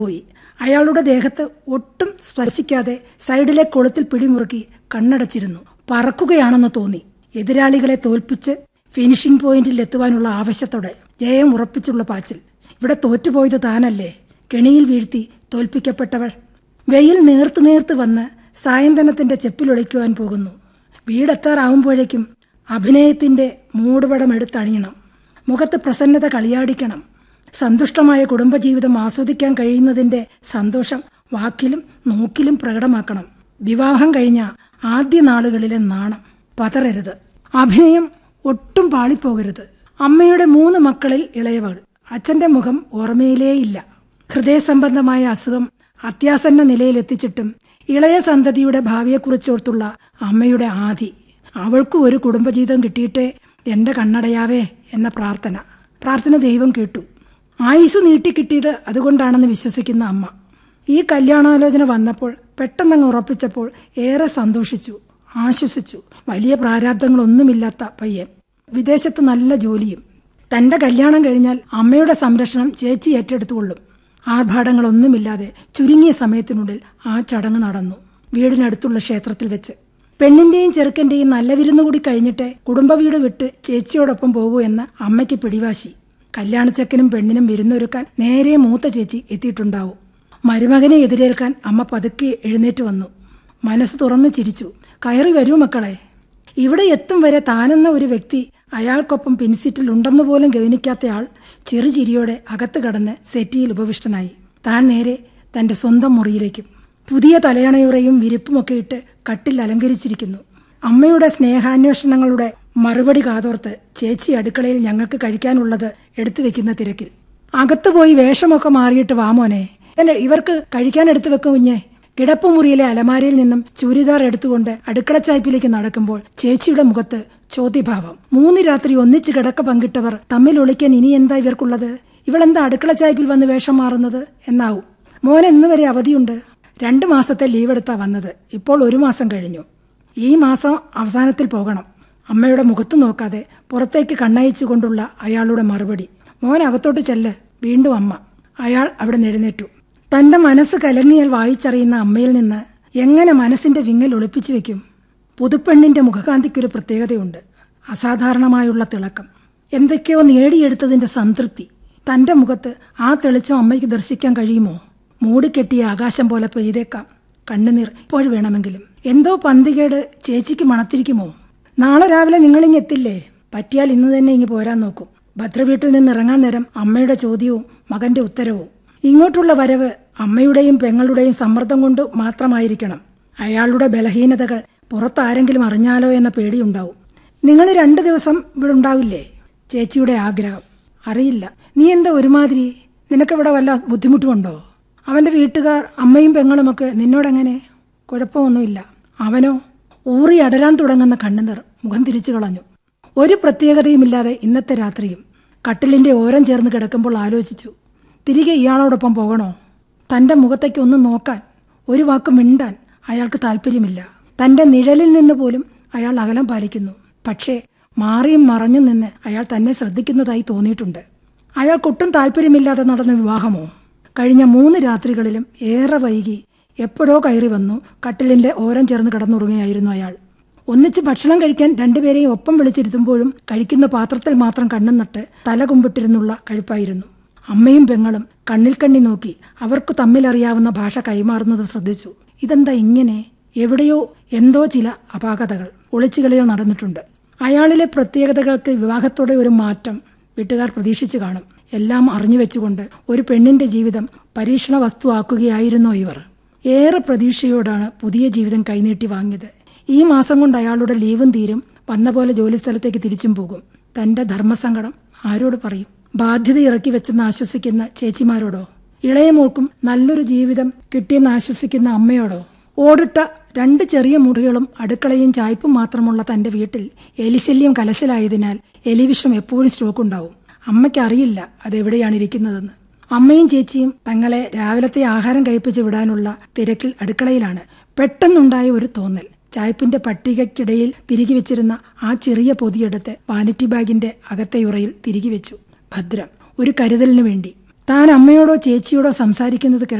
പോയി അയാളുടെ ദേഹത്ത് ഒട്ടും സ്പർശിക്കാതെ സൈഡിലെ കൊളുത്തിൽ പിടിമുറുക്കി കണ്ണടച്ചിരുന്നു പറക്കുകയാണെന്ന് തോന്നി എതിരാളികളെ തോൽപ്പിച്ച് ഫിനിഷിംഗ് പോയിന്റിൽ എത്തുവാനുള്ള ആവശ്യത്തോടെ ജയം ഉറപ്പിച്ചുള്ള പാച്ചിൽ ഇവിടെ തോറ്റുപോയത് താനല്ലേ കെണിയിൽ വീഴ്ത്തി തോൽപ്പിക്കപ്പെട്ടവൾ വെയിൽ നേർത്തു നേർത്ത് വന്ന് സായന്തനത്തിന്റെ ചെപ്പിലൊളിക്കുവാൻ പോകുന്നു വീടെത്താറാവുമ്പോഴേക്കും അഭിനയത്തിന്റെ മൂടുപടം എടുത്തണിയണം മുഖത്ത് പ്രസന്നത കളിയാടിക്കണം സന്തുഷ്ടമായ കുടുംബജീവിതം ആസ്വദിക്കാൻ കഴിയുന്നതിന്റെ സന്തോഷം വാക്കിലും നോക്കിലും പ്രകടമാക്കണം വിവാഹം കഴിഞ്ഞ ആദ്യ നാളുകളിലെ നാണം പതറരുത് അഭിനയം ഒട്ടും പാളിപ്പോകരുത് അമ്മയുടെ മൂന്ന് മക്കളിൽ ഇളയവൾ അച്ഛന്റെ മുഖം ഓർമ്മയിലേയില്ല ഹൃദയസംബന്ധമായ അസുഖം അത്യാസന്ന നിലയിലെത്തിച്ചിട്ടും ഇളയ സന്തതിയുടെ ഭാവിയെക്കുറിച്ചോർത്തുള്ള അമ്മയുടെ ആധി അവൾക്കു ഒരു കുടുംബജീവിതം കിട്ടിയിട്ടേ എന്റെ കണ്ണടയാവേ എന്ന പ്രാർത്ഥന പ്രാർത്ഥന ദൈവം കേട്ടു ആയുസ് നീട്ടിക്കിട്ടിയത് അതുകൊണ്ടാണെന്ന് വിശ്വസിക്കുന്ന അമ്മ ഈ കല്യാണാലോചന വന്നപ്പോൾ പെട്ടെന്നങ്ങ് ഉറപ്പിച്ചപ്പോൾ ഏറെ സന്തോഷിച്ചു ആശ്വസിച്ചു വലിയ പ്രാരാബ്ദങ്ങളൊന്നുമില്ലാത്ത പയ്യൻ വിദേശത്ത് നല്ല ജോലിയും തന്റെ കല്യാണം കഴിഞ്ഞാൽ അമ്മയുടെ സംരക്ഷണം ചേച്ചി ഏറ്റെടുത്തുകൊള്ളും ആർഭാടങ്ങളൊന്നുമില്ലാതെ ചുരുങ്ങിയ സമയത്തിനുള്ളിൽ ആ ചടങ്ങ് നടന്നു വീടിനടുത്തുള്ള ക്ഷേത്രത്തിൽ വെച്ച് പെണ്ണിന്റെയും ചെറുക്കന്റെയും നല്ല വിരുന്നു കൂടി കഴിഞ്ഞിട്ട് കുടുംബ വീട് വിട്ട് ചേച്ചിയോടൊപ്പം പോകൂ എന്ന് അമ്മയ്ക്ക് പിടിവാശി കല്യാണച്ചക്കനും പെണ്ണിനും വിരുന്നൊരുക്കാൻ നേരെ മൂത്ത ചേച്ചി എത്തിയിട്ടുണ്ടാവും മരുമകനെ എതിരേൽക്കാൻ അമ്മ പതുക്കെ എഴുന്നേറ്റ് വന്നു മനസ്സ് തുറന്നു ചിരിച്ചു കയറി വരൂ മക്കളെ ഇവിടെ എത്തും വരെ താനെന്ന ഒരു വ്യക്തി അയാൾക്കൊപ്പം പിൻസീറ്റിൽ ഉണ്ടെന്ന് പോലും ഗവനിക്കാത്തയാൾ ചെറുചിരിയോടെ അകത്ത് കടന്ന് സെറ്റിയിൽ ഉപവിഷ്ടനായി താൻ നേരെ തന്റെ സ്വന്തം മുറിയിലേക്കും പുതിയ തലയണയുറയും വിരിപ്പുമൊക്കെ ഇട്ട് കട്ടിൽ അലങ്കരിച്ചിരിക്കുന്നു അമ്മയുടെ സ്നേഹാന്വേഷണങ്ങളുടെ മറുപടി കാതോർത്ത് ചേച്ചി അടുക്കളയിൽ ഞങ്ങൾക്ക് കഴിക്കാനുള്ളത് എടുത്തു വെക്കുന്ന തിരക്കിൽ അകത്ത് പോയി വേഷമൊക്കെ മാറിയിട്ട് വാമോനെ എന്നെ ഇവർക്ക് കഴിക്കാൻ എടുത്തു വെക്കും കുഞ്ഞെ കിടപ്പുമുറിയിലെ അലമാരയിൽ നിന്നും ചൂരിദാർ എടുത്തുകൊണ്ട് അടുക്കളച്ചായ്പിലേക്ക് നടക്കുമ്പോൾ ചേച്ചിയുടെ മുഖത്ത് ചോദ്യഭാവം മൂന്ന് രാത്രി ഒന്നിച്ച് കിടക്ക പങ്കിട്ടവർ തമ്മിൽ ഒളിക്കാൻ ഇനി എന്താ ഇവർക്കുള്ളത് ഇവളെന്താ അടുക്കളച്ചായ്പിൽ വന്ന് വേഷം മാറുന്നത് എന്നാവും മോൻ എന്ന് വരെ അവധിയുണ്ട് രണ്ടു മാസത്തെ ലീവ് എടുത്താ വന്നത് ഇപ്പോൾ ഒരു മാസം കഴിഞ്ഞു ഈ മാസം അവസാനത്തിൽ പോകണം അമ്മയുടെ മുഖത്ത് നോക്കാതെ പുറത്തേക്ക് കണ്ണയച്ചുകൊണ്ടുള്ള അയാളുടെ മറുപടി മോൻ അകത്തോട്ട് ചെല്ല് വീണ്ടും അമ്മ അയാൾ അവിടെ എഴുന്നേറ്റു തന്റെ മനസ്സ് കലങ്ങിയാൽ വായിച്ചറിയുന്ന അമ്മയിൽ നിന്ന് എങ്ങനെ മനസ്സിന്റെ വിങ്ങൽ ഒളിപ്പിച്ചു വെക്കും പുതുപ്പെണ്ണിന്റെ മുഖകാന്തിക്കൊരു പ്രത്യേകതയുണ്ട് അസാധാരണമായുള്ള തിളക്കം എന്തൊക്കെയോ നേടിയെടുത്തതിന്റെ സംതൃപ്തി തന്റെ മുഖത്ത് ആ തെളിച്ചം അമ്മയ്ക്ക് ദർശിക്കാൻ കഴിയുമോ മൂടിക്കെട്ടിയ ആകാശം പോലെ പെയ്തേക്കാം കണ്ണുനീർ ഇപ്പോൾ വേണമെങ്കിലും എന്തോ പന്തികേട് ചേച്ചിക്ക് മണത്തിരിക്കുമോ നാളെ രാവിലെ നിങ്ങളിങ്ങ് എത്തില്ലേ പറ്റിയാൽ ഇന്ന് തന്നെ ഇങ്ങ് പോരാൻ നോക്കും ഭദ്രവീട്ടിൽ നിന്ന് ഇറങ്ങാൻ നേരം അമ്മയുടെ ചോദ്യവും മകന്റെ ഉത്തരവും ഇങ്ങോട്ടുള്ള വരവ് അമ്മയുടെയും പെങ്ങളുടെയും സമ്മർദ്ദം കൊണ്ട് മാത്രമായിരിക്കണം അയാളുടെ ബലഹീനതകൾ പുറത്താരെങ്കിലും അറിഞ്ഞാലോ എന്ന പേടിയുണ്ടാവും നിങ്ങൾ രണ്ടു ദിവസം ഇവിടെ ഉണ്ടാവില്ലേ ചേച്ചിയുടെ ആഗ്രഹം അറിയില്ല നീ എന്താ ഒരുമാതിരി നിനക്കിവിടെ വല്ല ബുദ്ധിമുട്ടുമുണ്ടോ അവന്റെ വീട്ടുകാർ അമ്മയും പെങ്ങളുമൊക്കെ നിന്നോടെങ്ങനെ കുഴപ്പമൊന്നുമില്ല അവനോ ഊറി അടരാൻ തുടങ്ങുന്ന കണ്ണുനീർ മുഖം തിരിച്ചു കളഞ്ഞു ഒരു പ്രത്യേകതയുമില്ലാതെ ഇന്നത്തെ രാത്രിയും കട്ടിലിന്റെ ഓരം ചേർന്ന് കിടക്കുമ്പോൾ ആലോചിച്ചു തിരികെ ഇയാളോടൊപ്പം പോകണോ തന്റെ മുഖത്തേക്ക് ഒന്ന് നോക്കാൻ ഒരു വാക്ക് മിണ്ടാൻ അയാൾക്ക് താല്പര്യമില്ല തന്റെ നിഴലിൽ നിന്ന് പോലും അയാൾ അകലം പാലിക്കുന്നു പക്ഷേ മാറിയും മറഞ്ഞും നിന്ന് അയാൾ തന്നെ ശ്രദ്ധിക്കുന്നതായി തോന്നിയിട്ടുണ്ട് അയാൾക്കൊട്ടും താല്പര്യമില്ലാതെ നടന്ന വിവാഹമോ കഴിഞ്ഞ മൂന്ന് രാത്രികളിലും ഏറെ വൈകി എപ്പോഴോ കയറി വന്നു കട്ടിലിന്റെ ഓരം ചേർന്ന് കിടന്നുറങ്ങുകയായിരുന്നു അയാൾ ഒന്നിച്ച് ഭക്ഷണം കഴിക്കാൻ രണ്ടുപേരെയും ഒപ്പം വിളിച്ചിരുത്തുമ്പോഴും കഴിക്കുന്ന പാത്രത്തിൽ മാത്രം കണ്ണും നട്ട് തല കുമ്പിട്ടിരുന്നുള്ള കഴിപ്പായിരുന്നു അമ്മയും പെങ്ങളും കണ്ണിൽ കണ്ണി നോക്കി അവർക്ക് തമ്മിലറിയാവുന്ന ഭാഷ കൈമാറുന്നത് ശ്രദ്ധിച്ചു ഇതെന്താ ഇങ്ങനെ എവിടെയോ എന്തോ ചില അപാകതകൾ ഒളിച്ചുകളികൾ നടന്നിട്ടുണ്ട് അയാളിലെ പ്രത്യേകതകൾക്ക് വിവാഹത്തോടെ ഒരു മാറ്റം വീട്ടുകാർ പ്രതീക്ഷിച്ചു കാണും എല്ലാം അറിഞ്ഞു വെച്ചുകൊണ്ട് ഒരു പെണ്ണിന്റെ ജീവിതം പരീക്ഷണ വസ്തുവാക്കുകയായിരുന്നോ ഇവർ ഏറെ പ്രതീക്ഷയോടാണ് പുതിയ ജീവിതം കൈനീട്ടി വാങ്ങിയത് ഈ മാസം കൊണ്ട് അയാളുടെ ലീവും തീരും വന്ന പോലെ ജോലിസ്ഥലത്തേക്ക് തിരിച്ചും പോകും തന്റെ ധർമ്മസങ്കടം ആരോട് പറയും ബാധ്യത ഇറക്കി വെച്ചെന്ന് ആശ്വസിക്കുന്ന ചേച്ചിമാരോടോ ഇളയ മോൾക്കും നല്ലൊരു ജീവിതം കിട്ടിയെന്ന് ആശ്വസിക്കുന്ന അമ്മയോടോ ഓടിട്ട രണ്ട് ചെറിയ മുറികളും അടുക്കളയും ചായ്പും മാത്രമുള്ള തന്റെ വീട്ടിൽ എലിശല്യം കലശലായതിനാൽ എലിവിഷം എപ്പോഴും സ്റ്റോക്ക് ഉണ്ടാവും അമ്മയ്ക്ക് അറിയില്ല അതെവിടെയാണ് ഇരിക്കുന്നതെന്ന് അമ്മയും ചേച്ചിയും തങ്ങളെ രാവിലത്തെ ആഹാരം കഴിപ്പിച്ച് വിടാനുള്ള തിരക്കിൽ അടുക്കളയിലാണ് പെട്ടെന്നുണ്ടായ ഒരു തോന്നൽ ചായ്പിന്റെ പട്ടികയ്ക്കിടയിൽ തിരികെ വെച്ചിരുന്ന ആ ചെറിയ പൊതിയെടുത്ത് വാനിറ്റി ബാഗിന്റെ അകത്തെ ഉറയിൽ തിരികെ വെച്ചു ഭദ്രം ഒരു കരുതലിനു വേണ്ടി താൻ അമ്മയോടോ ചേച്ചിയോടോ സംസാരിക്കുന്നത്